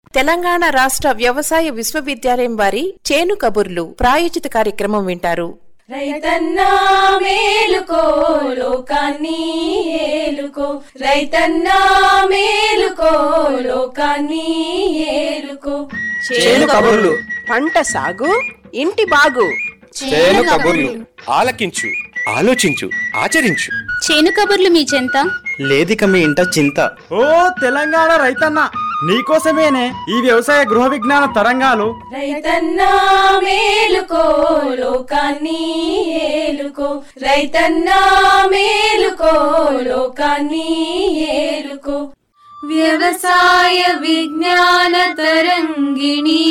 తెలంగాణ రాష్ట్ర వ్యవసాయ విశ్వవిద్యాలయం వారి చేను కబుర్లు ప్రాయోజిత కార్యక్రమం వింటారు రైతన్నా మేలుకో లోకాన్ని ఏలుకో రైతన్నా మేలుకో లోకాన్ని ఏలుకో చేను కబుర్లు పంట సాగు ఇంటి బాగు చేను కబుర్లు ఆలకించు ఆలోచించు ఆచరించు చేను కబుర్లు మీ చెంత లేదిక మీ ఇంట చింత ఓ తెలంగాణ రైతన్న నీకోసమేనే ఈ వ్యవసాయ గృహ విజ్ఞాన తరంగాలు రైతన్నా మేలుకో లోకాన్ని ఏలుకో రైతన్నా మేలుకో లోకాన్ని ఏలుకో వ్యవసాయ విజ్ఞాన తరంగిణి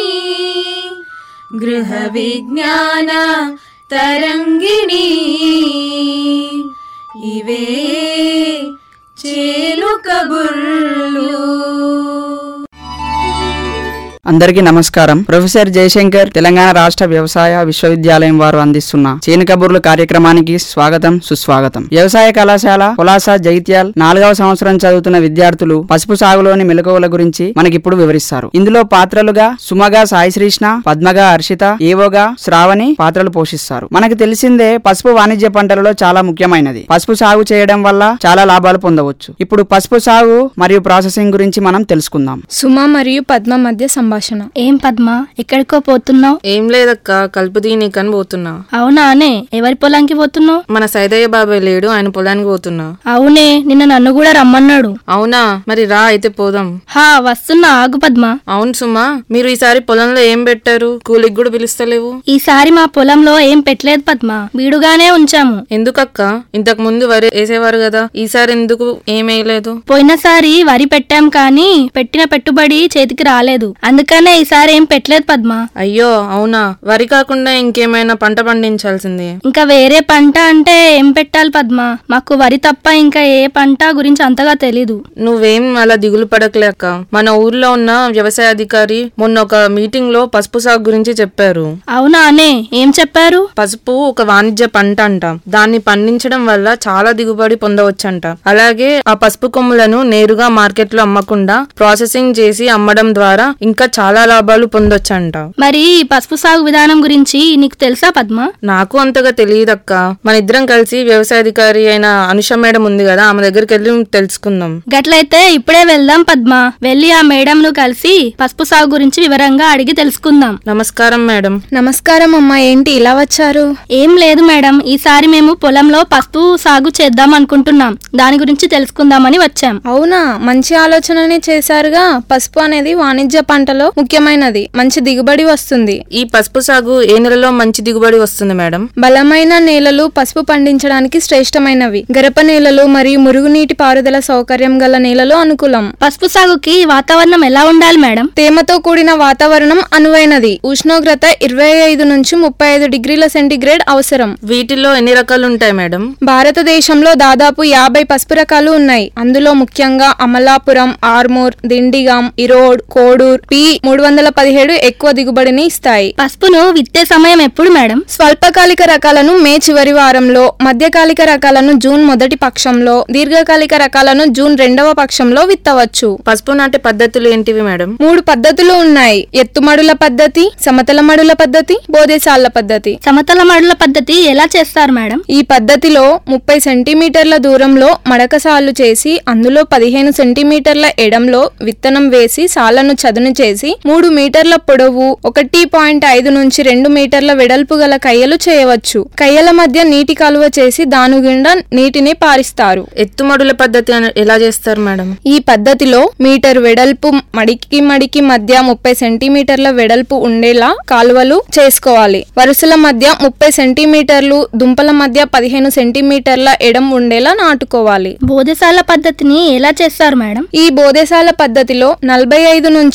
గృహ విజ్ఞాన తరంగిణి ఇవే చేలు కబుర్లు అందరికీ నమస్కారం ప్రొఫెసర్ జయశంకర్ తెలంగాణ రాష్ట్ర వ్యవసాయ విశ్వవిద్యాలయం వారు అందిస్తున్న చేను కబుర్లు కార్యక్రమానికి స్వాగతం సుస్వాగతం వ్యవసాయ కళాశాల పొలాస జైత్యాల్ నాలుగవ సంవత్సరం చదువుతున్న విద్యార్థులు పసుపు సాగులోని మెలకువల గురించి మనకిప్పుడు వివరిస్తారు ఇందులో పాత్రలుగా సుమగా సాయి శ్రీష్ణ పద్మగా హర్షిత ఏవోగా శ్రావణి పాత్రలు పోషిస్తారు మనకు తెలిసిందే పసుపు వాణిజ్య పంటలలో చాలా ముఖ్యమైనది పసుపు సాగు చేయడం వల్ల చాలా లాభాలు పొందవచ్చు ఇప్పుడు పసుపు సాగు మరియు ప్రాసెసింగ్ గురించి మనం తెలుసుకుందాం సుమ మరియు పద్మ మధ్య సంభాషణ ఏం పద్మ ఎక్కడికో పోతున్నావు ఏం లేదక్క కలుపు తీయనీకని పోతున్నా అవునా అనే ఎవరి పొలానికి పోతున్నావు మన సైదయ్య బాబాయ్ లేడు ఆయన పొలానికి పోతున్నా అవునే నిన్న నన్ను కూడా రమ్మన్నాడు అవునా మరి రా అయితే పోదాం హా వస్తున్నా ఆగు పద్మ అవును సుమా మీరు ఈసారి పొలంలో ఏం పెట్టారు కూలికి కూడా పిలుస్తలేవు ఈసారి మా పొలంలో ఏం పెట్టలేదు పద్మ బీడుగానే ఉంచాము ఎందుకక్క ఇంతకు ముందు వరి వేసేవారు కదా ఈసారి ఎందుకు ఏం వేయలేదు పోయినసారి వరి పెట్టాం కానీ పెట్టిన పెట్టుబడి చేతికి రాలేదు అందుకనే ఈసారి ఏం పెట్టలేదు పద్మ అయ్యో అవునా వరి కాకుండా ఇంకేమైనా పంట పండించాల్సిందే ఇంకా వేరే పంట అంటే ఏం పెట్టాలి పద్మ మాకు వరి తప్ప ఇంకా ఏ పంట గురించి అంతగా తెలీదు నువ్వేం అలా దిగులు పడకలే అక్క మన ఊర్లో ఉన్న వ్యవసాయ అధికారి మొన్న ఒక మీటింగ్ లో పసుపు సాగు గురించి చెప్పారు అవునా అనే ఏం చెప్పారు పసుపు ఒక వాణిజ్య పంట అంట దాన్ని పండించడం వల్ల చాలా దిగుబడి పొందవచ్చంట అలాగే ఆ పసుపు కొమ్ములను నేరుగా మార్కెట్ లో అమ్మకుండా ప్రాసెసింగ్ చేసి అమ్మడం ద్వారా ఇంకా చాలా లాభాలు పొందొచ్చంట మరి ఈ పసుపు సాగు విధానం గురించి నీకు తెలుసా పద్మ నాకు అంతగా తెలియదక్క మన ఇద్దరం కలిసి వ్యవసాయాధికారి అయిన అనుష మేడం ఉంది కదా ఆమె దగ్గరికి వెళ్ళి తెలుసుకుందాం గట్లయితే ఇప్పుడే వెళ్దాం పద్మ వెళ్ళి ఆ మేడంను కలిసి పసుపు సాగు గురించి వివరంగా అడిగి తెలుసుకుందాం నమస్కారం మేడం నమస్కారం అమ్మా ఏంటి ఇలా వచ్చారు ఏం లేదు మేడం ఈసారి మేము పొలంలో పసుపు సాగు చేద్దాం అనుకుంటున్నాం దాని గురించి తెలుసుకుందామని వచ్చాం అవునా మంచి ఆలోచననే చేశారుగా పసుపు అనేది వాణిజ్య పంటలో ముఖ్యమైనది మంచి దిగుబడి వస్తుంది ఈ పసుపు సాగు ఏ నెలలో మంచి దిగుబడి వస్తుంది మేడం బలమైన నేలలు పసుపు పండించడానికి శ్రేష్టమైనవి గరప నేలలు మరియు మురుగునీటి పారుదల సౌకర్యం గల నేలలు అనుకూలం పసుపు సాగుకి వాతావరణం ఎలా ఉండాలి మేడం తేమతో కూడిన వాతావరణం అనువైనది ఉష్ణోగ్రత ఇరవై ఐదు నుంచి ముప్పై ఐదు డిగ్రీల సెంటీగ్రేడ్ అవసరం వీటిలో ఎన్ని రకాలు ఉంటాయి మేడం భారతదేశంలో దాదాపు యాభై పసుపు రకాలు ఉన్నాయి అందులో ముఖ్యంగా అమలాపురం ఆర్మూర్ దిండిగాం ఇరోడ్ కోడూర్ పి మూడు వందల పదిహేడు ఎక్కువ దిగుబడిని ఇస్తాయి పసుపును విత్తే సమయం ఎప్పుడు మేడం స్వల్పకాలిక రకాలను మే చివరి వారంలో మధ్యకాలిక రకాలను జూన్ మొదటి పక్షంలో దీర్ఘకాలిక రకాలను జూన్ రెండవ పక్షంలో విత్తవచ్చు పసుపు నాటే పద్ధతులు ఏంటివి మేడం మూడు పద్ధతులు ఉన్నాయి ఎత్తుమడుల పద్ధతి సమతల మడుల పద్ధతి బోధేశాల పద్ధతి సమతల మడుల పద్ధతి ఎలా చేస్తారు మేడం ఈ పద్ధతిలో ముప్పై సెంటీమీటర్ల దూరంలో మడక సాలు చేసి అందులో పదిహేను సెంటీమీటర్ల ఎడంలో విత్తనం వేసి సాలను చదును చేసి మూడు మీటర్ల పొడవు ఒకటి పాయింట్ ఐదు నుంచి రెండు మీటర్ల వెడల్పు గల కయ్యలు చేయవచ్చు కయ్యల మధ్య నీటి కాలువ చేసి దాని గుండా నీటిని పారిస్తారు ఎత్తుమడుల పద్ధతి అని ఎలా చేస్తారు మేడం ఈ పద్ధతిలో మీటర్ వెడల్పు మడికి మడికి మధ్య ముప్పై సెంటీమీటర్ల వెడల్పు ఉండేలా కాలువలు చేసుకోవాలి వరుసల మధ్య ముప్పై సెంటీమీటర్లు దుంపల మధ్య పదిహేను సెంటీమీటర్ల ఎడం ఉండేలా నాటుకోవాలి బోధశాల పద్ధతిని ఎలా చేస్తారు మేడం ఈ బోధశాల పద్ధతిలో నలభై ఐదు నుంచి అరవై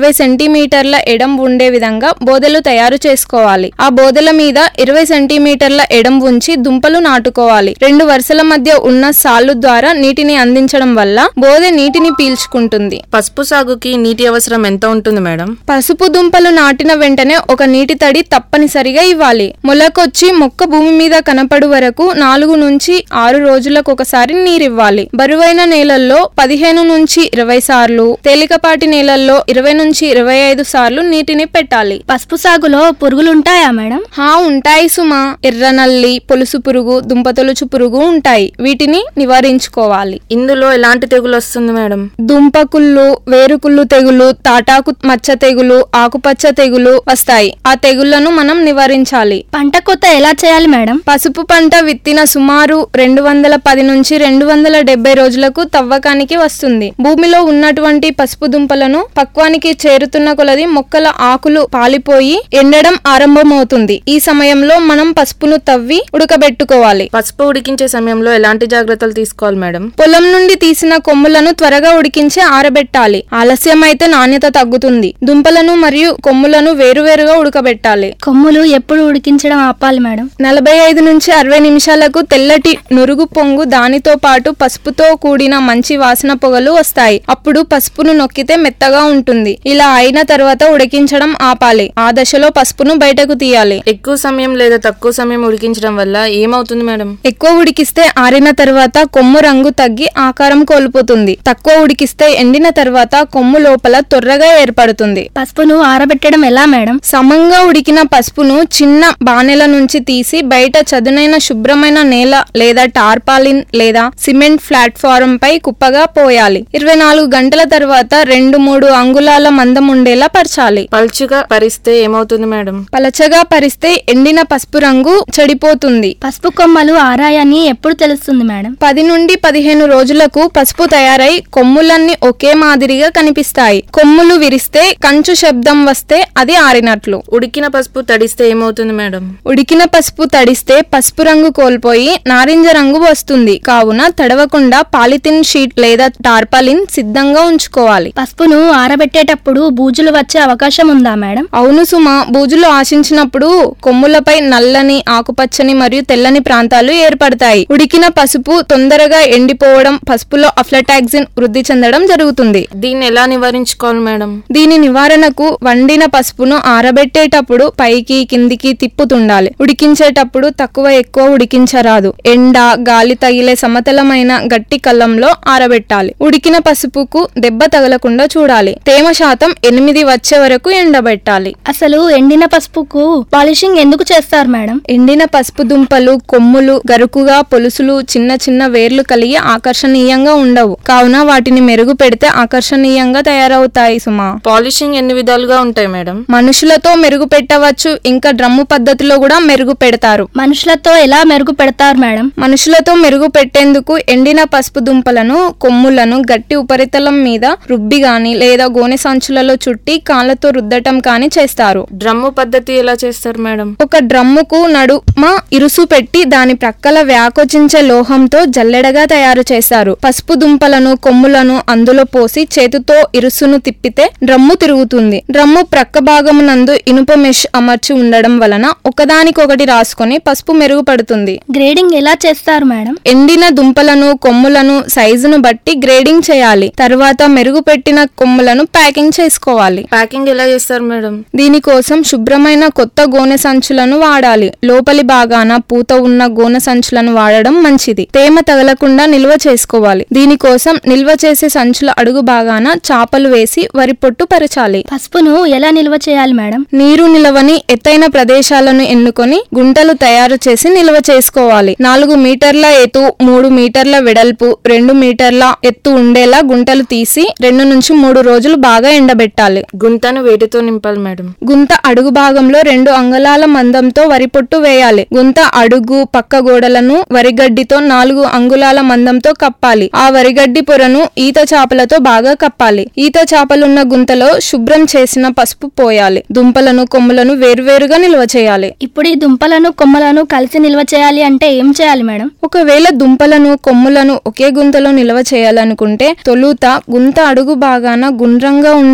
ఇరవై సెంటీమీటర్ల ఎడం ఉండే విధంగా బోదెలు తయారు చేసుకోవాలి ఆ బోదెల మీద ఇరవై సెంటీమీటర్ల ఎడం ఉంచి దుంపలు నాటుకోవాలి రెండు వరుసల మధ్య ఉన్న సాలు ద్వారా నీటిని అందించడం వల్ల బోదె నీటిని పీల్చుకుంటుంది పసుపు సాగుకి నీటి అవసరం ఎంత ఉంటుంది మేడం పసుపు దుంపలు నాటిన వెంటనే ఒక నీటి తడి తప్పనిసరిగా ఇవ్వాలి మొలకొచ్చి మొక్క భూమి మీద కనపడు వరకు నాలుగు నుంచి ఆరు రోజులకు ఒకసారి నీరివ్వాలి బరువైన నేలల్లో పదిహేను నుంచి ఇరవై సార్లు తేలికపాటి నేలల్లో ఇరవై నుంచి ఇరవై ఐదు సార్లు నీటిని పెట్టాలి పసుపు సాగులో పురుగులుంటాయా మేడం హా ఉంటాయి సుమా ఎర్రనల్లి పొలుసు పురుగు దుంపతొలుచు పురుగు ఉంటాయి వీటిని నివారించుకోవాలి ఇందులో ఎలాంటి తెగులు వస్తుంది మేడం దుంపకుళ్ళు వేరుకుళ్ళు తెగులు తాటాకు మచ్చ తెగులు ఆకుపచ్చ తెగులు వస్తాయి ఆ తెగుళ్లను మనం నివారించాలి పంట కోత ఎలా చేయాలి మేడం పసుపు పంట విత్తిన సుమారు రెండు వందల పది నుంచి రెండు వందల డెబ్బై రోజులకు తవ్వకానికి వస్తుంది భూమిలో ఉన్నటువంటి పసుపు దుంపలను పక్వానికి చేరుతున్న కొలది మొక్కల ఆకులు పాలిపోయి ఎండడం ఆరంభమవుతుంది ఈ సమయంలో మనం పసుపును తవ్వి ఉడకబెట్టుకోవాలి పసుపు ఉడికించే సమయంలో ఎలాంటి జాగ్రత్తలు తీసుకోవాలి మేడం పొలం నుండి తీసిన కొమ్ములను త్వరగా ఉడికించి ఆరబెట్టాలి ఆలస్యమైతే నాణ్యత తగ్గుతుంది దుంపలను మరియు కొమ్ములను వేరువేరుగా ఉడకబెట్టాలి కొమ్ములు ఎప్పుడు ఉడికించడం ఆపాలి మేడం నలభై ఐదు నుంచి అరవై నిమిషాలకు తెల్లటి నురుగు పొంగు దానితో పాటు పసుపుతో కూడిన మంచి వాసన పొగలు వస్తాయి అప్పుడు పసుపును నొక్కితే మెత్తగా ఉంటుంది ఇలా అయిన తర్వాత ఉడికించడం ఆపాలి ఆ దశలో పసుపును బయటకు తీయాలి ఎక్కువ సమయం లేదా తక్కువ సమయం ఉడికించడం వల్ల ఏమవుతుంది మేడం ఎక్కువ ఉడికిస్తే ఆరిన తర్వాత కొమ్ము రంగు తగ్గి ఆకారం కోల్పోతుంది తక్కువ ఉడికిస్తే ఎండిన తర్వాత కొమ్ము లోపల తొర్రగా ఏర్పడుతుంది పసుపును ఆరబెట్టడం ఎలా మేడం సమంగా ఉడికిన పసుపును చిన్న బాణెల నుంచి తీసి బయట చదునైన శుభ్రమైన నేల లేదా టార్పాలిన్ లేదా సిమెంట్ ప్లాట్ఫారం పై కుప్పగా పోయాలి ఇరవై నాలుగు గంటల తర్వాత రెండు మూడు అంగుళాల మందం ఉండేలా పరచాలి పల్చుగా పరిస్తే ఏమవుతుంది మేడం పలచగా పరిస్తే ఎండిన పసుపు రంగు చెడిపోతుంది పసుపు కొమ్మలు ఆరాయని ఎప్పుడు తెలుస్తుంది మేడం పది నుండి పదిహేను రోజులకు పసుపు తయారై కొమ్ములన్నీ ఒకే మాదిరిగా కనిపిస్తాయి కొమ్ములు విరిస్తే కంచు శబ్దం వస్తే అది ఆరినట్లు ఉడికిన పసుపు తడిస్తే ఏమవుతుంది మేడం ఉడికిన పసుపు తడిస్తే పసుపు రంగు కోల్పోయి నారింజ రంగు వస్తుంది కావున తడవకుండా పాలిథిన్ షీట్ లేదా టార్పాలిన్ సిద్ధంగా ఉంచుకోవాలి పసుపును ఆరబెట్టేటప్పుడు బూజులు వచ్చే అవకాశం ఉందా మేడం అవును సుమ బూజులు ఆశించినప్పుడు కొమ్ములపై నల్లని ఆకుపచ్చని మరియు తెల్లని ప్రాంతాలు ఏర్పడతాయి ఉడికిన పసుపు తొందరగా ఎండిపోవడం పసుపులో అఫ్లటాక్సిన్ వృద్ధి చెందడం జరుగుతుంది దీన్ని ఎలా నివారించుకోవాలి మేడం దీని నివారణకు వండిన పసుపును ఆరబెట్టేటప్పుడు పైకి కిందికి తిప్పుతుండాలి ఉడికించేటప్పుడు తక్కువ ఎక్కువ ఉడికించరాదు ఎండ గాలి తగిలే సమతలమైన గట్టి కళ్ళంలో ఆరబెట్టాలి ఉడికిన పసుపుకు దెబ్బ తగలకుండా చూడాలి తేమ శాతం ఎనిమిది వచ్చే వరకు ఎండబెట్టాలి అసలు ఎండిన పసుపుకు పాలిషింగ్ ఎందుకు చేస్తారు మేడం ఎండిన పసుపు దుంపలు కొమ్ములు గరుకుగా పొలుసులు చిన్న చిన్న వేర్లు కలిగి ఆకర్షణీయంగా ఉండవు కావున వాటిని మెరుగు పెడితే ఆకర్షణీయంగా తయారవుతాయి సుమా పాలిషింగ్ ఎన్ని విధాలుగా ఉంటాయి మేడం మనుషులతో మెరుగు పెట్టవచ్చు ఇంకా డ్రమ్ము పద్ధతిలో కూడా మెరుగు పెడతారు మనుషులతో ఎలా మెరుగు పెడతారు మేడం మనుషులతో మెరుగు పెట్టేందుకు ఎండిన పసుపు దుంపలను కొమ్ములను గట్టి ఉపరితలం మీద రుబ్బి గాని లేదా గోనె సంచులలో చుట్టి కాళ్ళతో రుద్దటం కాని చేస్తారు డ్రమ్ము పద్ధతి ఎలా చేస్తారు మేడం ఒక డ్రమ్ముకు నడుమ ఇరుసు పెట్టి దాని ప్రక్కల వ్యాకోచించే లోహంతో జల్లెడగా తయారు చేస్తారు పసుపు దుంపలను కొమ్ములను అందులో పోసి చేతితో ఇరుసును తిప్పితే డ్రమ్ము తిరుగుతుంది డ్రమ్ము ప్రక్క భాగమునందు ఇనుప మెష్ అమర్చి ఉండడం వలన ఒకదానికొకటి రాసుకొని పసుపు మెరుగుపడుతుంది గ్రేడింగ్ ఎలా చేస్తారు మేడం ఎండిన దుంపలను కొమ్ములను సైజును బట్టి గ్రేడింగ్ చేయాలి తర్వాత మెరుగు పెట్టిన కొమ్ములను ప్యాకింగ్ చేసుకోవాలి ప్యాకింగ్ ఎలా చేస్తారు మేడం దీనికోసం శుభ్రమైన కొత్త గోనె సంచులను వాడాలి లోపలి భాగాన పూత ఉన్న గోనె సంచులను వాడడం మంచిది తేమ తగలకుండా నిల్వ చేసుకోవాలి దీనికోసం నిల్వ చేసే సంచుల అడుగు భాగాన చాపలు వేసి వరి పొట్టు పరచాలి పసుపును ఎలా నిల్వ చేయాలి మేడం నీరు నిలవని ఎత్తైన ప్రదేశాలను ఎన్నుకొని గుంటలు తయారు చేసి నిల్వ చేసుకోవాలి నాలుగు మీటర్ల ఎత్తు మూడు మీటర్ల వెడల్పు రెండు మీటర్ల ఎత్తు ఉండేలా గుంటలు తీసి రెండు నుంచి మూడు రోజులు బాగా ఎండబెట్టాలి గుంతను వేటితో నింపాలి మేడం గుంత అడుగు భాగంలో రెండు అంగుళాల మందంతో వరి పొట్టు వేయాలి గుంత అడుగు పక్క గోడలను వరిగడ్డితో నాలుగు అంగుళాల మందంతో కప్పాలి ఆ వరిగడ్డి పొరను ఈత చాపలతో బాగా కప్పాలి ఈత చాపలున్న గుంతలో శుభ్రం చేసిన పసుపు పోయాలి దుంపలను కొమ్ములను వేరువేరుగా నిల్వ చేయాలి ఇప్పుడు ఈ దుంపలను కొమ్మలను కలిసి నిల్వ చేయాలి అంటే ఏం చేయాలి మేడం ఒకవేళ దుంపలను కొమ్ములను ఒకే గుంతలో నిల్వ చేయాలనుకుంటే తొలుత గుంత అడుగు భాగాన గుండ్రంగా ఉండే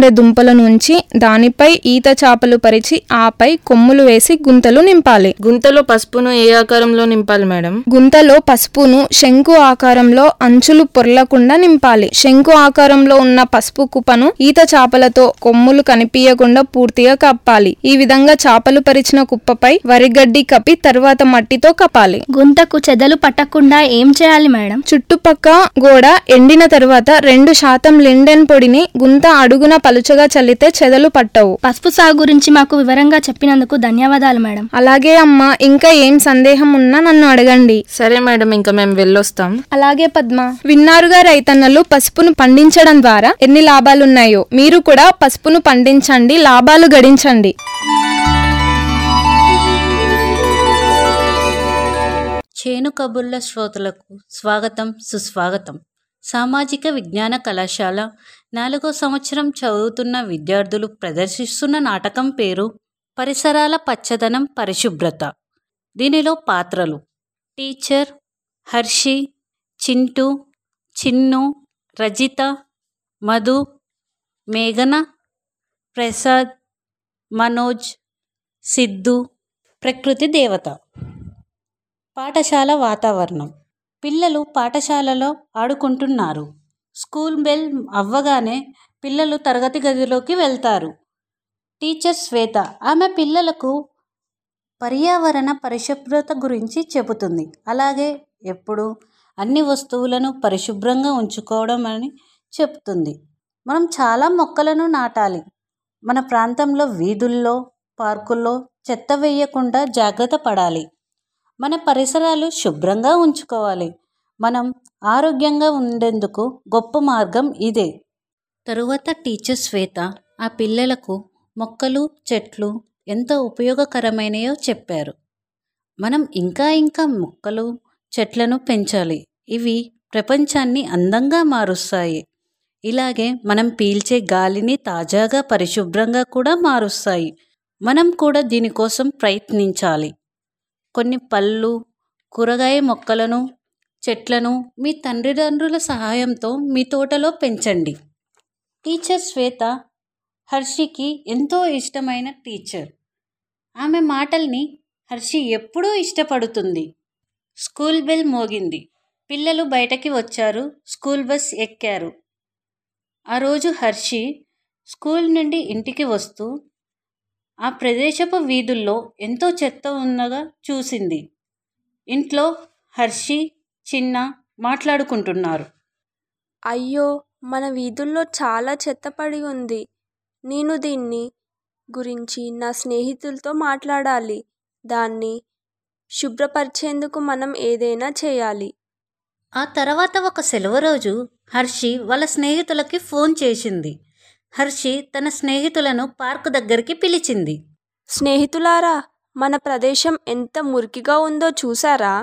ఉండే దుంపలను ఉంచి దానిపై ఈత చాపలు పరిచి ఆపై కొమ్ములు వేసి గుంతలు నింపాలి గుంతలో పసుపును ఏ ఆకారంలో నింపాలి మేడం గుంతలో పసుపును శంకు ఆకారంలో అంచులు పొర్లకుండా నింపాలి శంకు ఆకారంలో ఉన్న పసుపు కుప్పను ఈత చాపలతో కొమ్ములు కనిపించకుండా పూర్తిగా కప్పాలి ఈ విధంగా చాపలు పరిచిన కుప్పపై వరిగడ్డి కప్పి తర్వాత మట్టితో కప్పాలి గుంతకు చెదలు పట్టకుండా ఏం చేయాలి మేడం చుట్టుపక్క గోడ ఎండిన తర్వాత రెండు శాతం లిండెన్ పొడిని గుంత అడుగున పలుచగా చల్లితే చెదలు పట్టవు పసుపు సాగు గురించి మాకు వివరంగా చెప్పినందుకు ధన్యవాదాలు మేడం అలాగే అమ్మా ఇంకా ఏం సందేహం ఉన్నా నన్ను అడగండి సరే మేడం ఇంకా మేము వెళ్ళొస్తాం అలాగే పద్మ విన్నారుగా రైతన్నలు పసుపును పండించడం ద్వారా ఎన్ని లాభాలున్నాయో మీరు కూడా పసుపును పండించండి లాభాలు గడించండి చేను కబుర్ల శ్రోతలకు స్వాగతం సుస్వాగతం సామాజిక విజ్ఞాన కళాశాల నాలుగో సంవత్సరం చదువుతున్న విద్యార్థులు ప్రదర్శిస్తున్న నాటకం పేరు పరిసరాల పచ్చదనం పరిశుభ్రత దీనిలో పాత్రలు టీచర్ హర్షి చింటూ చిన్ను రజిత మధు మేఘన ప్రసాద్ మనోజ్ సిద్ధు ప్రకృతి దేవత పాఠశాల వాతావరణం పిల్లలు పాఠశాలలో ఆడుకుంటున్నారు స్కూల్ బెల్ అవ్వగానే పిల్లలు తరగతి గదిలోకి వెళ్తారు టీచర్ శ్వేత ఆమె పిల్లలకు పర్యావరణ పరిశుభ్రత గురించి చెబుతుంది అలాగే ఎప్పుడు అన్ని వస్తువులను పరిశుభ్రంగా ఉంచుకోవడం అని చెప్తుంది మనం చాలా మొక్కలను నాటాలి మన ప్రాంతంలో వీధుల్లో పార్కుల్లో చెత్త వేయకుండా జాగ్రత్త పడాలి మన పరిసరాలు శుభ్రంగా ఉంచుకోవాలి మనం ఆరోగ్యంగా ఉండేందుకు గొప్ప మార్గం ఇదే తరువాత టీచర్ శ్వేత ఆ పిల్లలకు మొక్కలు చెట్లు ఎంత ఉపయోగకరమైనయో చెప్పారు మనం ఇంకా ఇంకా మొక్కలు చెట్లను పెంచాలి ఇవి ప్రపంచాన్ని అందంగా మారుస్తాయి ఇలాగే మనం పీల్చే గాలిని తాజాగా పరిశుభ్రంగా కూడా మారుస్తాయి మనం కూడా దీనికోసం ప్రయత్నించాలి కొన్ని పళ్ళు కూరగాయ మొక్కలను చెట్లను మీ తండ్రిదండ్రుల సహాయంతో మీ తోటలో పెంచండి టీచర్ శ్వేత హర్షికి ఎంతో ఇష్టమైన టీచర్ ఆమె మాటల్ని హర్షి ఎప్పుడూ ఇష్టపడుతుంది స్కూల్ బెల్ మోగింది పిల్లలు బయటకి వచ్చారు స్కూల్ బస్ ఎక్కారు ఆ రోజు హర్షి స్కూల్ నుండి ఇంటికి వస్తూ ఆ ప్రదేశపు వీధుల్లో ఎంతో చెత్త ఉన్నగా చూసింది ఇంట్లో హర్షి చిన్న మాట్లాడుకుంటున్నారు అయ్యో మన వీధుల్లో చాలా చెత్త పడి ఉంది నేను దీన్ని గురించి నా స్నేహితులతో మాట్లాడాలి దాన్ని శుభ్రపరిచేందుకు మనం ఏదైనా చేయాలి ఆ తర్వాత ఒక సెలవు రోజు హర్షి వాళ్ళ స్నేహితులకి ఫోన్ చేసింది హర్షి తన స్నేహితులను పార్కు దగ్గరికి పిలిచింది స్నేహితులారా మన ప్రదేశం ఎంత మురికిగా ఉందో చూసారా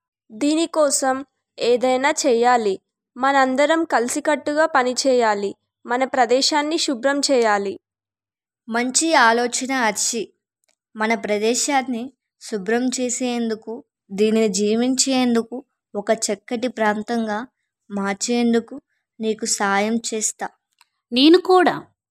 దీనికోసం ఏదైనా చేయాలి మనందరం కలిసికట్టుగా పనిచేయాలి మన ప్రదేశాన్ని శుభ్రం చేయాలి మంచి ఆలోచన అర్షి మన ప్రదేశాన్ని శుభ్రం చేసేందుకు దీనిని జీవించేందుకు ఒక చక్కటి ప్రాంతంగా మార్చేందుకు నీకు సాయం చేస్తా నేను కూడా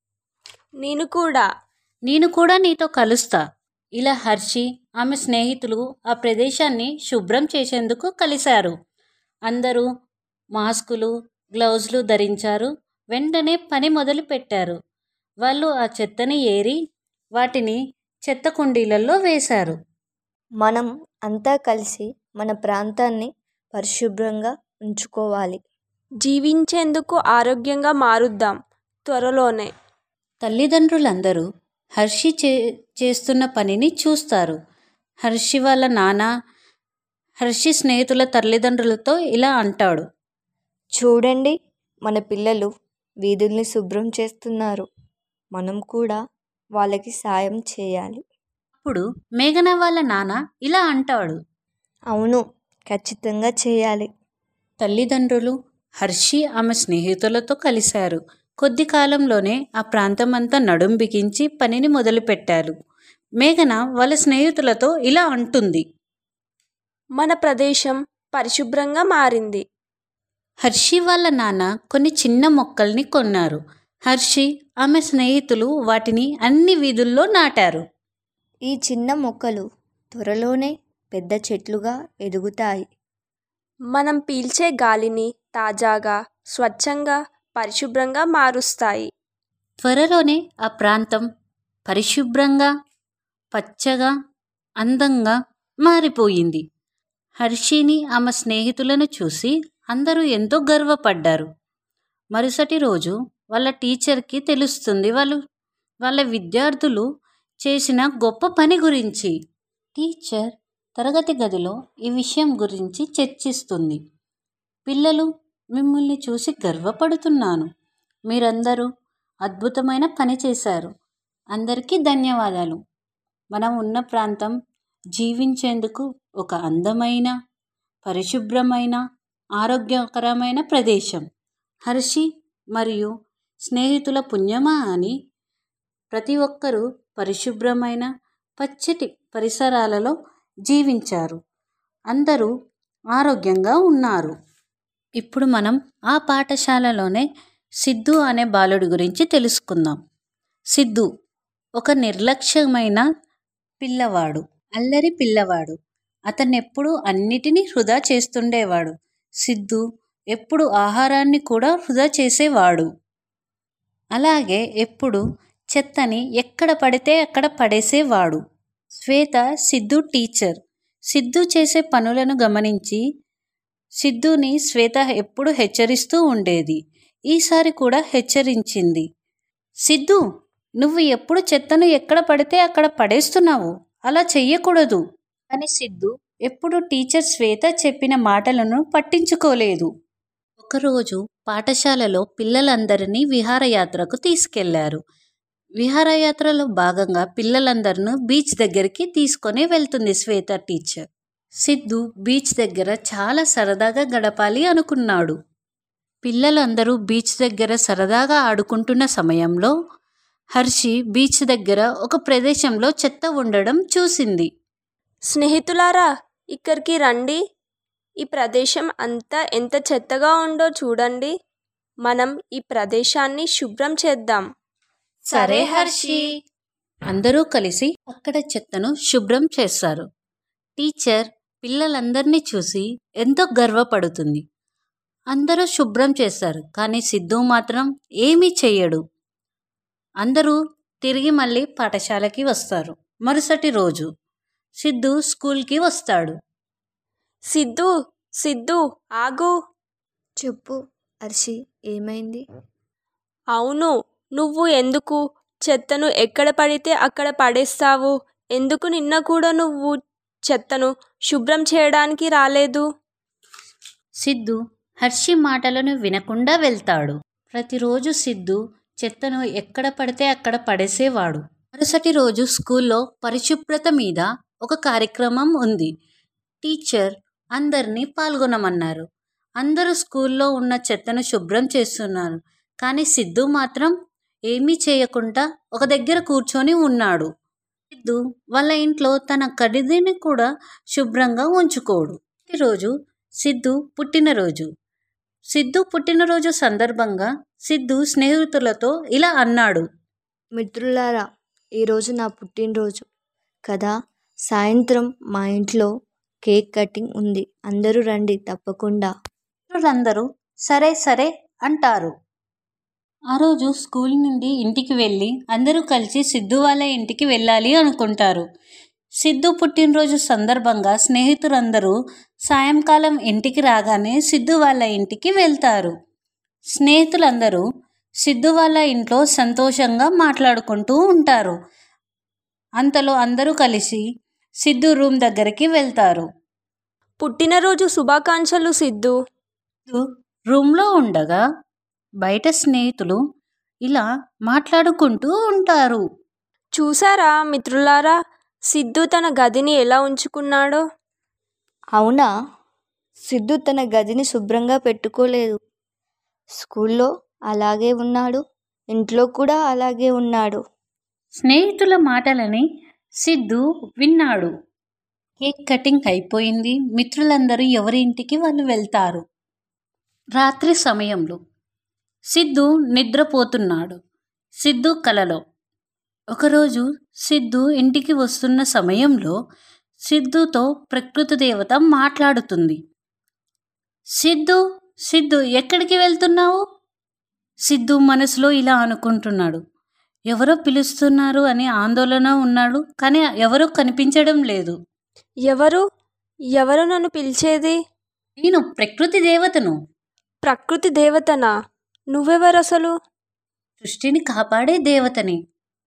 నేను కూడా నేను కూడా నీతో కలుస్తా ఇలా హర్షి ఆమె స్నేహితులు ఆ ప్రదేశాన్ని శుభ్రం చేసేందుకు కలిశారు అందరూ మాస్కులు గ్లౌజులు ధరించారు వెంటనే పని మొదలు పెట్టారు వాళ్ళు ఆ చెత్తని ఏరి వాటిని చెత్త కుండీలలో వేశారు మనం అంతా కలిసి మన ప్రాంతాన్ని పరిశుభ్రంగా ఉంచుకోవాలి జీవించేందుకు ఆరోగ్యంగా మారుద్దాం త్వరలోనే తల్లిదండ్రులందరూ హర్షి చే చేస్తున్న పనిని చూస్తారు హర్షి వాళ్ళ నాన్న హర్షి స్నేహితుల తల్లిదండ్రులతో ఇలా అంటాడు చూడండి మన పిల్లలు వీధుల్ని శుభ్రం చేస్తున్నారు మనం కూడా వాళ్ళకి సాయం చేయాలి అప్పుడు మేఘన వాళ్ళ నాన్న ఇలా అంటాడు అవును ఖచ్చితంగా చేయాలి తల్లిదండ్రులు హర్షి ఆమె స్నేహితులతో కలిశారు కొద్ది కాలంలోనే ఆ ప్రాంతమంతా నడుం బిగించి పనిని మొదలుపెట్టారు మేఘన వాళ్ళ స్నేహితులతో ఇలా అంటుంది మన ప్రదేశం పరిశుభ్రంగా మారింది హర్షి వాళ్ళ నాన్న కొన్ని చిన్న మొక్కల్ని కొన్నారు హర్షి ఆమె స్నేహితులు వాటిని అన్ని వీధుల్లో నాటారు ఈ చిన్న మొక్కలు త్వరలోనే పెద్ద చెట్లుగా ఎదుగుతాయి మనం పీల్చే గాలిని తాజాగా స్వచ్ఛంగా పరిశుభ్రంగా మారుస్తాయి త్వరలోనే ఆ ప్రాంతం పరిశుభ్రంగా పచ్చగా అందంగా మారిపోయింది హర్షిని ఆమె స్నేహితులను చూసి అందరూ ఎంతో గర్వపడ్డారు మరుసటి రోజు వాళ్ళ టీచర్కి తెలుస్తుంది వాళ్ళు వాళ్ళ విద్యార్థులు చేసిన గొప్ప పని గురించి టీచర్ తరగతి గదిలో ఈ విషయం గురించి చర్చిస్తుంది పిల్లలు మిమ్మల్ని చూసి గర్వపడుతున్నాను మీరందరూ అద్భుతమైన పని చేశారు అందరికీ ధన్యవాదాలు మనం ఉన్న ప్రాంతం జీవించేందుకు ఒక అందమైన పరిశుభ్రమైన ఆరోగ్యకరమైన ప్రదేశం హర్షి మరియు స్నేహితుల పుణ్యమా అని ప్రతి ఒక్కరూ పరిశుభ్రమైన పచ్చటి పరిసరాలలో జీవించారు అందరూ ఆరోగ్యంగా ఉన్నారు ఇప్పుడు మనం ఆ పాఠశాలలోనే సిద్ధు అనే బాలుడి గురించి తెలుసుకుందాం సిద్ధు ఒక నిర్లక్ష్యమైన పిల్లవాడు అల్లరి పిల్లవాడు అతనెప్పుడు అన్నిటినీ వృధా చేస్తుండేవాడు సిద్ధు ఎప్పుడు ఆహారాన్ని కూడా వృధా చేసేవాడు అలాగే ఎప్పుడు చెత్తని ఎక్కడ పడితే అక్కడ పడేసేవాడు శ్వేత సిద్ధు టీచర్ సిద్ధు చేసే పనులను గమనించి సిద్ధుని శ్వేత ఎప్పుడు హెచ్చరిస్తూ ఉండేది ఈసారి కూడా హెచ్చరించింది సిద్ధు నువ్వు ఎప్పుడు చెత్తను ఎక్కడ పడితే అక్కడ పడేస్తున్నావు అలా చెయ్యకూడదు అని సిద్ధు ఎప్పుడు టీచర్ శ్వేత చెప్పిన మాటలను పట్టించుకోలేదు ఒకరోజు పాఠశాలలో పిల్లలందరినీ విహారయాత్రకు తీసుకెళ్లారు విహారయాత్రలో భాగంగా పిల్లలందరినూ బీచ్ దగ్గరికి తీసుకొని వెళ్తుంది శ్వేత టీచర్ సిద్ధు బీచ్ దగ్గర చాలా సరదాగా గడపాలి అనుకున్నాడు పిల్లలందరూ బీచ్ దగ్గర సరదాగా ఆడుకుంటున్న సమయంలో హర్షి బీచ్ దగ్గర ఒక ప్రదేశంలో చెత్త ఉండడం చూసింది స్నేహితులారా ఇక్కడికి రండి ఈ ప్రదేశం అంతా ఎంత చెత్తగా ఉందో చూడండి మనం ఈ ప్రదేశాన్ని శుభ్రం చేద్దాం సరే హర్షి అందరూ కలిసి అక్కడ చెత్తను శుభ్రం చేస్తారు టీచర్ పిల్లలందరినీ చూసి ఎంతో గర్వపడుతుంది అందరూ శుభ్రం చేస్తారు కానీ సిద్ధు మాత్రం ఏమీ చెయ్యడు అందరూ తిరిగి మళ్ళీ పాఠశాలకి వస్తారు మరుసటి రోజు సిద్ధు స్కూల్కి వస్తాడు సిద్ధు సిద్ధు ఆగు చెప్పు హర్షి ఏమైంది అవును నువ్వు ఎందుకు చెత్తను ఎక్కడ పడితే అక్కడ పడేస్తావు ఎందుకు నిన్న కూడా నువ్వు చెత్తను శుభ్రం చేయడానికి రాలేదు సిద్ధు హర్షి మాటలను వినకుండా వెళ్తాడు ప్రతిరోజు సిద్ధు చెత్తను ఎక్కడ పడితే అక్కడ పడేసేవాడు మరుసటి రోజు స్కూల్లో పరిశుభ్రత మీద ఒక కార్యక్రమం ఉంది టీచర్ అందరినీ పాల్గొనమన్నారు అందరూ స్కూల్లో ఉన్న చెత్తను శుభ్రం చేస్తున్నారు కానీ సిద్ధు మాత్రం ఏమీ చేయకుండా ఒక దగ్గర కూర్చొని ఉన్నాడు సిద్ధు వాళ్ళ ఇంట్లో తన ఖరీదుని కూడా శుభ్రంగా ఉంచుకోడు ఈరోజు సిద్ధు పుట్టినరోజు సిద్ధు పుట్టినరోజు సందర్భంగా సిద్ధు స్నేహితులతో ఇలా అన్నాడు మిత్రులారా ఈరోజు నా పుట్టినరోజు కదా సాయంత్రం మా ఇంట్లో కేక్ కటింగ్ ఉంది అందరూ రండి తప్పకుండా అందరూ సరే సరే అంటారు ఆ రోజు స్కూల్ నుండి ఇంటికి వెళ్ళి అందరూ కలిసి సిద్ధు వాళ్ళ ఇంటికి వెళ్ళాలి అనుకుంటారు సిద్ధు పుట్టినరోజు సందర్భంగా స్నేహితులందరూ సాయంకాలం ఇంటికి రాగానే సిద్ధు వాళ్ళ ఇంటికి వెళ్తారు స్నేహితులందరూ సిద్ధు వాళ్ళ ఇంట్లో సంతోషంగా మాట్లాడుకుంటూ ఉంటారు అంతలో అందరూ కలిసి సిద్ధు రూమ్ దగ్గరికి వెళ్తారు పుట్టినరోజు శుభాకాంక్షలు సిద్ధు రూమ్లో ఉండగా బయట స్నేహితులు ఇలా మాట్లాడుకుంటూ ఉంటారు చూసారా మిత్రులారా సిద్ధు తన గదిని ఎలా ఉంచుకున్నాడో అవునా సిద్ధు తన గదిని శుభ్రంగా పెట్టుకోలేదు స్కూల్లో అలాగే ఉన్నాడు ఇంట్లో కూడా అలాగే ఉన్నాడు స్నేహితుల మాటలని సిద్ధు విన్నాడు కేక్ కటింగ్ అయిపోయింది మిత్రులందరూ ఎవరి ఇంటికి వాళ్ళు వెళ్తారు రాత్రి సమయంలో సిద్ధు నిద్రపోతున్నాడు సిద్ధు కలలో ఒకరోజు సిద్ధు ఇంటికి వస్తున్న సమయంలో సిద్ధుతో ప్రకృతి దేవత మాట్లాడుతుంది సిద్ధు సిద్ధు ఎక్కడికి వెళ్తున్నావు సిద్ధు మనసులో ఇలా అనుకుంటున్నాడు ఎవరో పిలుస్తున్నారు అని ఆందోళన ఉన్నాడు కానీ ఎవరూ కనిపించడం లేదు ఎవరు ఎవరు నన్ను పిలిచేది నేను ప్రకృతి దేవతను ప్రకృతి దేవతనా నువ్వెవరు అసలు సృష్టిని కాపాడే దేవతని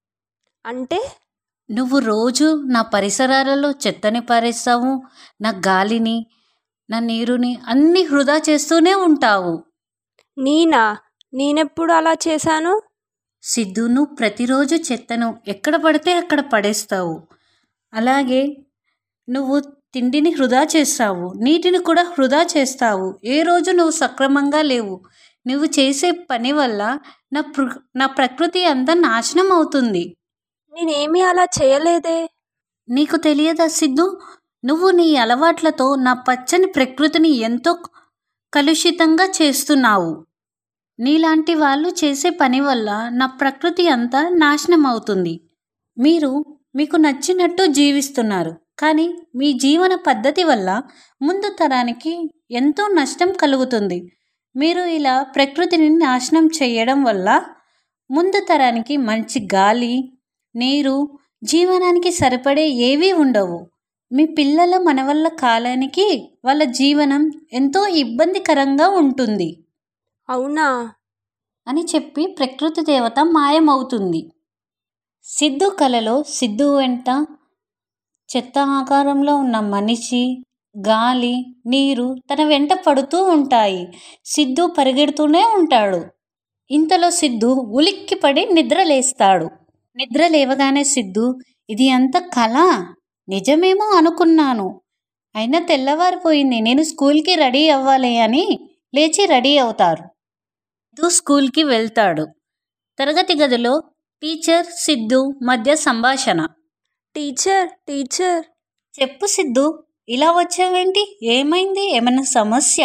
అంటే నువ్వు రోజు నా పరిసరాలలో చెత్తని పారేస్తావు నా గాలిని నా నీరుని అన్ని వృధా చేస్తూనే ఉంటావు నేనా నేనెప్పుడు అలా చేశాను సిద్ధు నువ్వు ప్రతిరోజు చెత్తను ఎక్కడ పడితే అక్కడ పడేస్తావు అలాగే నువ్వు తిండిని వృధా చేస్తావు నీటిని కూడా వృధా చేస్తావు ఏ రోజు నువ్వు సక్రమంగా లేవు నువ్వు చేసే పని వల్ల నా పృ నా ప్రకృతి అంతా నాశనం అవుతుంది నేనేమీ అలా చేయలేదే నీకు తెలియదా సిద్ధు నువ్వు నీ అలవాట్లతో నా పచ్చని ప్రకృతిని ఎంతో కలుషితంగా చేస్తున్నావు నీలాంటి వాళ్ళు చేసే పని వల్ల నా ప్రకృతి అంతా నాశనం అవుతుంది మీరు మీకు నచ్చినట్టు జీవిస్తున్నారు కానీ మీ జీవన పద్ధతి వల్ల ముందు తరానికి ఎంతో నష్టం కలుగుతుంది మీరు ఇలా ప్రకృతిని నాశనం చేయడం వల్ల ముందు తరానికి మంచి గాలి నీరు జీవనానికి సరిపడే ఏవీ ఉండవు మీ పిల్లల మనవల్ల కాలానికి వాళ్ళ జీవనం ఎంతో ఇబ్బందికరంగా ఉంటుంది అవునా అని చెప్పి ప్రకృతి దేవత మాయమవుతుంది సిద్ధు కలలో సిద్ధు వెంట చెత్త ఆకారంలో ఉన్న మనిషి గాలి నీరు తన వెంట పడుతూ ఉంటాయి సిద్ధు పరిగెడుతూనే ఉంటాడు ఇంతలో సిద్ధు ఉలిక్కిపడి నిద్ర లేస్తాడు నిద్ర లేవగానే సిద్ధు ఇది అంత కళ నిజమేమో అనుకున్నాను అయినా తెల్లవారిపోయింది నేను స్కూల్కి రెడీ అవ్వాలి అని లేచి రెడీ అవుతారు సిద్ధు స్కూల్కి వెళ్తాడు తరగతి గదిలో టీచర్ సిద్ధు మధ్య సంభాషణ టీచర్ టీచర్ చెప్పు సిద్ధు ఇలా వచ్చావేంటి ఏమైంది ఏమైనా సమస్య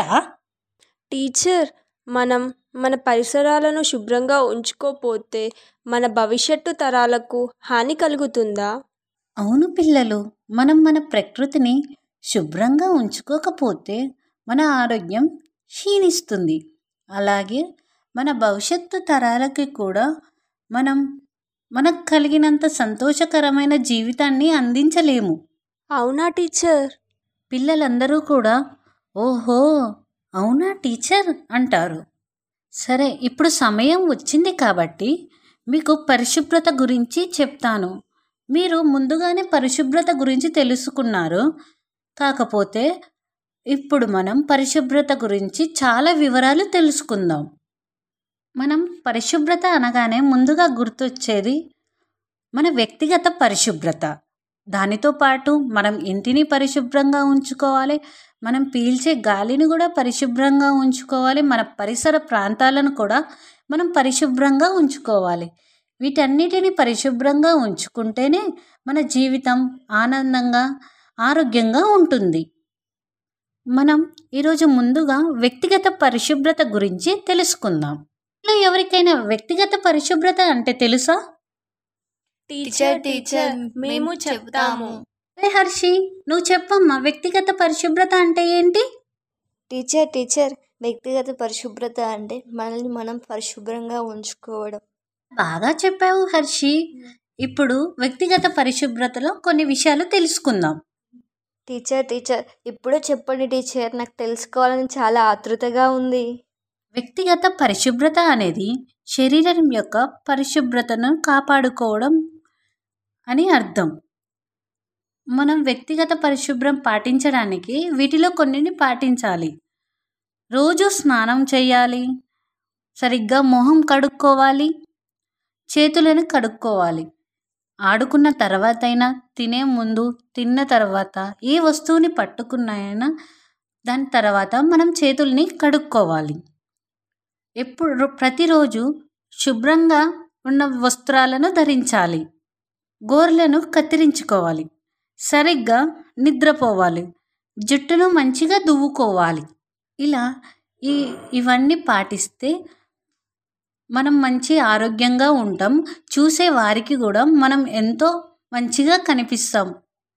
టీచర్ మనం మన పరిసరాలను శుభ్రంగా ఉంచుకోపోతే మన భవిష్యత్తు తరాలకు హాని కలుగుతుందా అవును పిల్లలు మనం మన ప్రకృతిని శుభ్రంగా ఉంచుకోకపోతే మన ఆరోగ్యం క్షీణిస్తుంది అలాగే మన భవిష్యత్తు తరాలకి కూడా మనం మనకు కలిగినంత సంతోషకరమైన జీవితాన్ని అందించలేము అవునా టీచర్ పిల్లలందరూ కూడా ఓహో అవునా టీచర్ అంటారు సరే ఇప్పుడు సమయం వచ్చింది కాబట్టి మీకు పరిశుభ్రత గురించి చెప్తాను మీరు ముందుగానే పరిశుభ్రత గురించి తెలుసుకున్నారు కాకపోతే ఇప్పుడు మనం పరిశుభ్రత గురించి చాలా వివరాలు తెలుసుకుందాం మనం పరిశుభ్రత అనగానే ముందుగా గుర్తొచ్చేది మన వ్యక్తిగత పరిశుభ్రత దానితో పాటు మనం ఇంటిని పరిశుభ్రంగా ఉంచుకోవాలి మనం పీల్చే గాలిని కూడా పరిశుభ్రంగా ఉంచుకోవాలి మన పరిసర ప్రాంతాలను కూడా మనం పరిశుభ్రంగా ఉంచుకోవాలి వీటన్నిటిని పరిశుభ్రంగా ఉంచుకుంటేనే మన జీవితం ఆనందంగా ఆరోగ్యంగా ఉంటుంది మనం ఈరోజు ముందుగా వ్యక్తిగత పరిశుభ్రత గురించి తెలుసుకుందాం మీలో ఎవరికైనా వ్యక్తిగత పరిశుభ్రత అంటే తెలుసా టీచర్ టీచర్ మేము చెప్తాము ఏ హర్షి నువ్వు చెప్పమ్మా వ్యక్తిగత పరిశుభ్రత అంటే ఏంటి టీచర్ టీచర్ వ్యక్తిగత పరిశుభ్రత అంటే మనల్ని మనం పరిశుభ్రంగా ఉంచుకోవడం బాగా చెప్పావు హర్షి ఇప్పుడు వ్యక్తిగత పరిశుభ్రతలో కొన్ని విషయాలు తెలుసుకుందాం టీచర్ టీచర్ ఇప్పుడే చెప్పండి టీచర్ నాకు తెలుసుకోవాలని చాలా ఆతృతగా ఉంది వ్యక్తిగత పరిశుభ్రత అనేది శరీరం యొక్క పరిశుభ్రతను కాపాడుకోవడం అని అర్థం మనం వ్యక్తిగత పరిశుభ్రం పాటించడానికి వీటిలో కొన్నిని పాటించాలి రోజు స్నానం చేయాలి సరిగ్గా మొహం కడుక్కోవాలి చేతులను కడుక్కోవాలి ఆడుకున్న తర్వాతైనా తినే ముందు తిన్న తర్వాత ఏ వస్తువుని పట్టుకున్నాయైనా దాని తర్వాత మనం చేతుల్ని కడుక్కోవాలి ఎప్పుడు ప్రతిరోజు శుభ్రంగా ఉన్న వస్త్రాలను ధరించాలి గోర్లను కత్తిరించుకోవాలి సరిగ్గా నిద్రపోవాలి జుట్టును మంచిగా దువ్వుకోవాలి ఇలా ఈ ఇవన్నీ పాటిస్తే మనం మంచి ఆరోగ్యంగా ఉంటాం చూసే వారికి కూడా మనం ఎంతో మంచిగా కనిపిస్తాం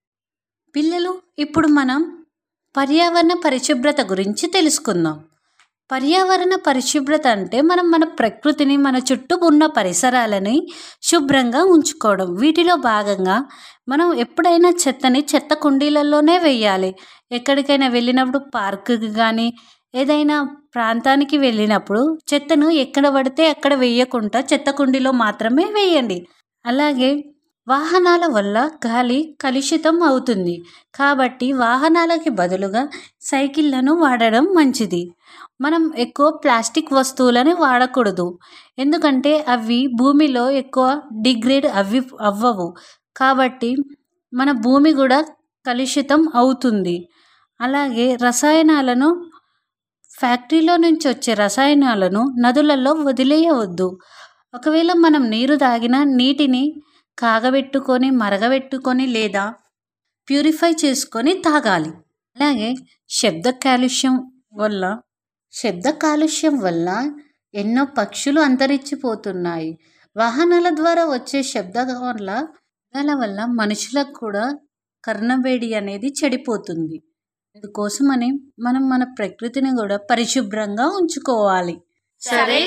పిల్లలు ఇప్పుడు మనం పర్యావరణ పరిశుభ్రత గురించి తెలుసుకుందాం పర్యావరణ పరిశుభ్రత అంటే మనం మన ప్రకృతిని మన చుట్టూ ఉన్న పరిసరాలని శుభ్రంగా ఉంచుకోవడం వీటిలో భాగంగా మనం ఎప్పుడైనా చెత్తని చెత్త కుండీలలోనే వేయాలి ఎక్కడికైనా వెళ్ళినప్పుడు పార్కుకి కానీ ఏదైనా ప్రాంతానికి వెళ్ళినప్పుడు చెత్తను ఎక్కడ పడితే అక్కడ వేయకుండా చెత్త కుండీలో మాత్రమే వేయండి అలాగే వాహనాల వల్ల గాలి కలుషితం అవుతుంది కాబట్టి వాహనాలకి బదులుగా సైకిళ్లను వాడడం మంచిది మనం ఎక్కువ ప్లాస్టిక్ వస్తువులని వాడకూడదు ఎందుకంటే అవి భూమిలో ఎక్కువ డిగ్రేడ్ అవి అవ్వవు కాబట్టి మన భూమి కూడా కలుషితం అవుతుంది అలాగే రసాయనాలను ఫ్యాక్టరీలో నుంచి వచ్చే రసాయనాలను నదులలో వదిలేయవద్దు ఒకవేళ మనం నీరు తాగిన నీటిని కాగబెట్టుకొని మరగబెట్టుకొని లేదా ప్యూరిఫై చేసుకొని తాగాలి అలాగే శబ్ద కాలుష్యం వల్ల శబ్ద కాలుష్యం వల్ల ఎన్నో పక్షులు అంతరించిపోతున్నాయి వాహనాల ద్వారా వచ్చే శబ్దాల వల్ల దాని వల్ల మనుషులకు కూడా కర్ణబేడి అనేది చెడిపోతుంది అందుకోసమని మనం మన ప్రకృతిని కూడా పరిశుభ్రంగా ఉంచుకోవాలి సరే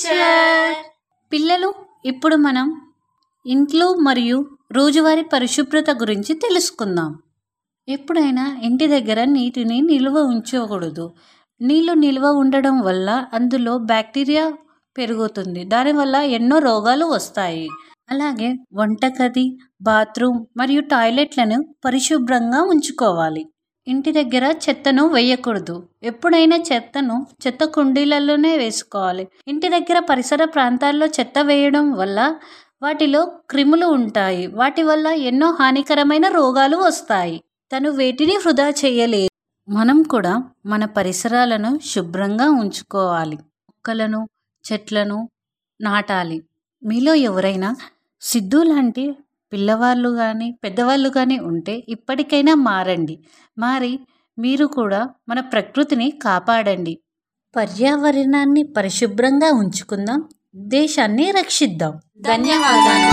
టీచర్ పిల్లలు ఇప్పుడు మనం ఇంట్లో మరియు రోజువారీ పరిశుభ్రత గురించి తెలుసుకుందాం ఎప్పుడైనా ఇంటి దగ్గర నీటిని నిల్వ ఉంచకూడదు నీళ్ళు నిల్వ ఉండడం వల్ల అందులో బ్యాక్టీరియా పెరుగుతుంది దానివల్ల ఎన్నో రోగాలు వస్తాయి అలాగే వంటగది బాత్రూమ్ మరియు టాయిలెట్లను పరిశుభ్రంగా ఉంచుకోవాలి ఇంటి దగ్గర చెత్తను వేయకూడదు ఎప్పుడైనా చెత్తను చెత్త కుండీలలోనే వేసుకోవాలి ఇంటి దగ్గర పరిసర ప్రాంతాల్లో చెత్త వేయడం వల్ల వాటిలో క్రిములు ఉంటాయి వాటి వల్ల ఎన్నో హానికరమైన రోగాలు వస్తాయి తను వేటిని వృధా చేయలేదు మనం కూడా మన పరిసరాలను శుభ్రంగా ఉంచుకోవాలి మొక్కలను చెట్లను నాటాలి మీలో ఎవరైనా సిద్ధు లాంటి పిల్లవాళ్ళు కానీ పెద్దవాళ్ళు కానీ ఉంటే ఇప్పటికైనా మారండి మారి మీరు కూడా మన ప్రకృతిని కాపాడండి పర్యావరణాన్ని పరిశుభ్రంగా ఉంచుకుందాం దేశాన్ని రక్షిద్దాం ధన్యవాదాలు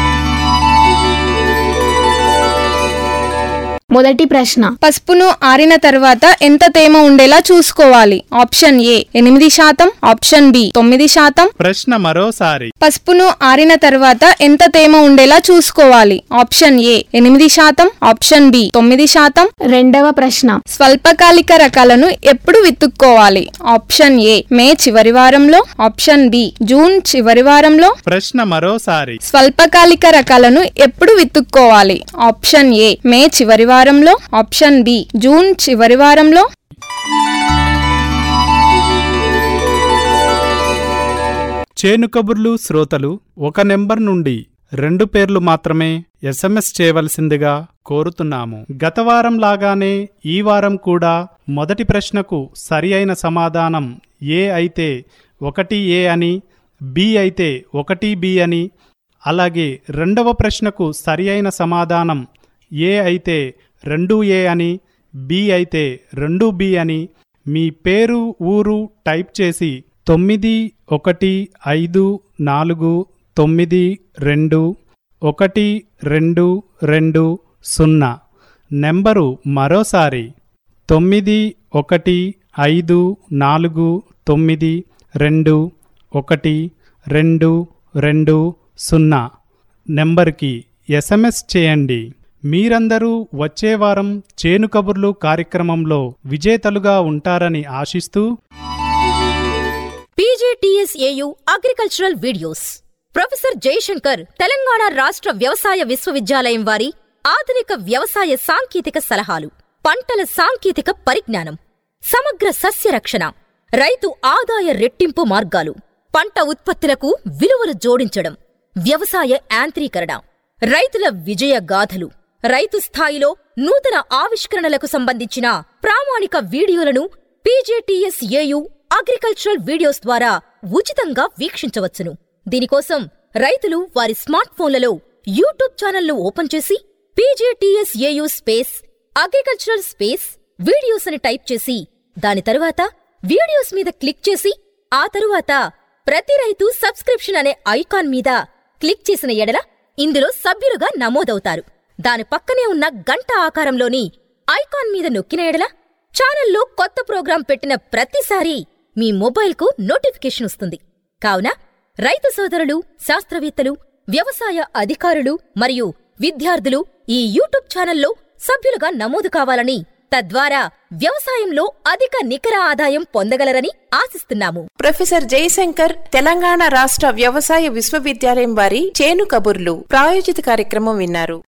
మొదటి ప్రశ్న పసుపును ఆరిన తర్వాత ఎంత తేమ ఉండేలా చూసుకోవాలి ఆప్షన్ ఏ ఎనిమిది శాతం ఆప్షన్ బి తొమ్మిది శాతం ప్రశ్న మరోసారి పసుపును ఆరిన తర్వాత ఎంత తేమ ఉండేలా చూసుకోవాలి ఆప్షన్ ఏ ఎనిమిది శాతం ఆప్షన్ బి తొమ్మిది శాతం రెండవ ప్రశ్న స్వల్పకాలిక రకాలను ఎప్పుడు విత్తుక్కోవాలి ఆప్షన్ ఏ మే చివరి వారంలో ఆప్షన్ బి జూన్ చివరి వారంలో ప్రశ్న మరోసారి స్వల్పకాలిక రకాలను ఎప్పుడు విత్తుక్కోవాలి ఆప్షన్ ఏ మే చివరి వారంలో ఆప్షన్ బి జూన్ చివరి వారంలో చేను కబుర్లు శ్రోతలు ఒక నెంబర్ నుండి రెండు పేర్లు మాత్రమే ఎస్ఎంఎస్ చేయవలసిందిగా కోరుతున్నాము గత వారం లాగానే ఈ వారం కూడా మొదటి ప్రశ్నకు సరి అయిన సమాధానం ఏ అయితే ఒకటి ఏ అని బి అయితే ఒకటి బి అని అలాగే రెండవ ప్రశ్నకు సరి అయిన సమాధానం ఏ అయితే రెండు ఏ అని బి అయితే రెండు బి అని మీ పేరు ఊరు టైప్ చేసి తొమ్మిది ఒకటి ఐదు నాలుగు తొమ్మిది రెండు ఒకటి రెండు రెండు సున్నా నెంబరు మరోసారి తొమ్మిది ఒకటి ఐదు నాలుగు తొమ్మిది రెండు ఒకటి రెండు రెండు సున్నా నెంబర్కి ఎస్ఎంఎస్ చేయండి మీరందరూ వచ్చే వారం చేను కబుర్లు కార్యక్రమంలో విజేతలుగా ఉంటారని ఆశిస్తూ PGTSAU agricultural videos professor Jayashankar Telangana రాష్ట్ర వ్యవసాయ విశ్వవిద్యాలయం వారి ఆధునిక వ్యవసాయ సాంకేతిక సలహాలు పంటల సాంకేతిక పరిజ్ఞానం సమగ్ర సస్య రక్షణ రైతు ఆదాయ రెట్టింపు మార్గాలు పంట ఉత్పత్తులకు విలువలు జోడించడం వ్యవసాయ యాంత్రీకరణ రైతుల విజయ గాథలు రైతు స్థాయిలో నూతన ఆవిష్కరణలకు సంబంధించిన ప్రామాణిక వీడియోలను పీజేటీఎస్ఏయు అగ్రికల్చరల్ వీడియోస్ ద్వారా ఉచితంగా వీక్షించవచ్చును దీనికోసం రైతులు వారి స్మార్ట్ ఫోన్లలో యూట్యూబ్ ఛానల్ను ఓపెన్ చేసి PJTSAU space agricultural space videos అని టైప్ చేసి దాని తరువాత వీడియోస్ మీద క్లిక్ చేసి ఆ తరువాత ప్రతి రైతు సబ్స్క్రిప్షన్ అనే ఐకాన్ మీద క్లిక్ చేసిన ఎడల ఇందులో సభ్యులుగా నమోదవుతారు దాని పక్కనే ఉన్న గంట ఆకారంలోని ఐకాన్ మీద నొక్కిన ఎడల ఛానల్లో కొత్త ప్రోగ్రాం పెట్టిన ప్రతిసారి మీ మొబైల్కు నోటిఫికేషన్ వస్తుంది కావున రైతు సోదరులు శాస్త్రవేత్తలు వ్యవసాయ అధికారులు మరియు విద్యార్థులు ఈ యూట్యూబ్ ఛానల్లో సభ్యులుగా నమోదు కావాలని తద్వారా వ్యవసాయంలో అధిక నికర ఆదాయం పొందగలరని ఆశిస్తున్నాము ప్రొఫెసర్ జయశంకర్ తెలంగాణ రాష్ట్ర వ్యవసాయ విశ్వవిద్యాలయం వారి చేను కబుర్లు ప్రాయోజిత కార్యక్రమం విన్నారు